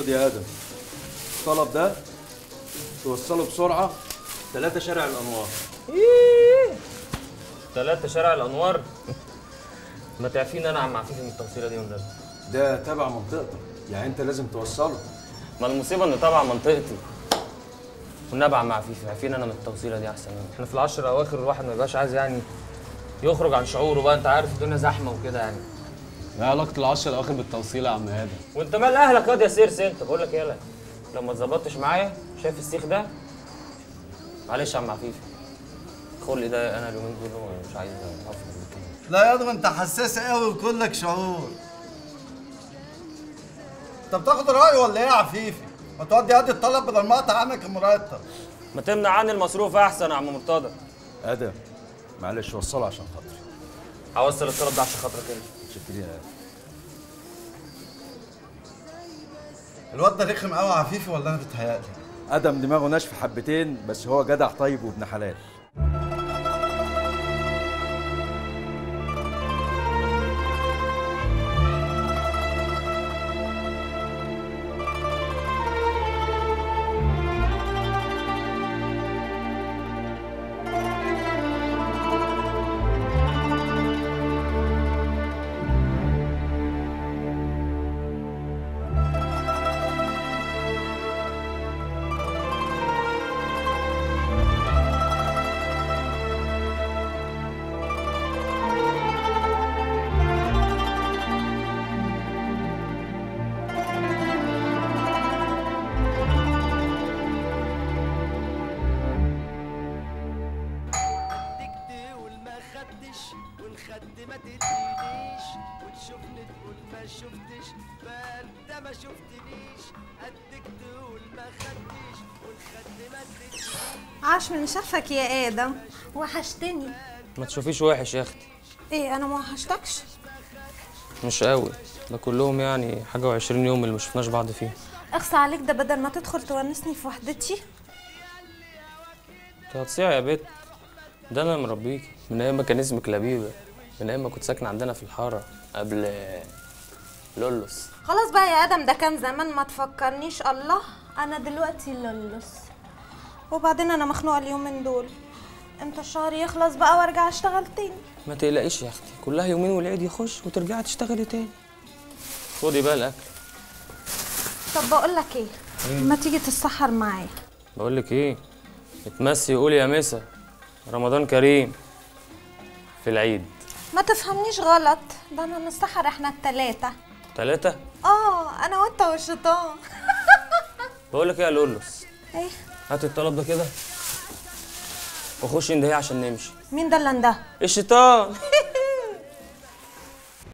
خد يا ادم الطلب ده توصله بسرعه ثلاثة شارع الانوار ثلاثة شارع الأنوار ما تعرفين أنا عم عفيفي من التوصيلة دي والنبي ده تبع منطقتك يعني انت لازم توصله ما المصيبة إن طبعا منطقتي والنبي عم عفيفي عارفين أنا من التوصيلة دي أحسن مني إحنا في العشر الأواخر الواحد ما يبقاش عايز يعني يخرج عن شعوره بقى أنت عارف الدنيا زحمة وكده يعني ايه علاقة العشر الأواخر بالتوصيل يا عم ادم؟ وأنت مال أهلك ياض يا سيرس أنت بقول لك يلا لو ما اتظبطتش معايا شايف السيخ ده معلش يا عم عفيفي خلقي ده أنا اليومين دول مش عايز أفضل بالكلام لا يا ادم انت حساس قوي وكلك شعور انت بتاخد راي ولا ايه يا عفيفي؟ ما تودي هادي الطلب بدل ما اقطع عنك المرتب ما تمنع عني المصروف أحسن يا عم مرتضى ادم معلش وصله عشان خاطري هوصل الطلب ده عشان خاطرك انت شكرا يا ادم الواد ده رخم قوي يا عفيفي ولا انا بتهيألي؟ ادم دماغه ناشف حبتين بس هو جدع طيب وابن حلال تقول ما خدتش والخد ما تدرينيش وتشوفني تقول ما شفتش فانت ما شفتنيش قدك تقول ما خدتش والخد ما تدرينيش عاش من شافك يا ادم وحشتني ما تشوفيش وحش يا اختي ايه انا ما وحشتكش مش قوي ده كلهم يعني حاجه وعشرين يوم اللي ما شفناش بعض فيهم اخصى عليك ده بدل ما تدخل تونسني في وحدتي انت هتصيع يا بت ده انا مربيكي من ايام ما كان اسمك لبيبه من ايام ما كنت ساكنه عندنا في الحاره قبل لولوس خلاص بقى يا ادم ده كان زمان ما تفكرنيش الله انا دلوقتي لولس وبعدين انا مخنوقه اليومين دول امتى الشهر يخلص بقى وارجع اشتغل تاني ما تقلقيش يا اختي كلها يومين والعيد يخش وترجعي تشتغلي تاني خدي بقى الاكل طب بقول لك ايه ما تيجي تتسحر معايا بقول لك ايه اتمسي قولي يا مسا رمضان كريم في العيد ما تفهمنيش غلط ده انا نسحر احنا التلاتة ثلاثة اه انا وانت والشيطان بقول لك ايه يا لولوس ايه هات الطلب ده كده وخش اندهي عشان نمشي مين ده اللي ده الشيطان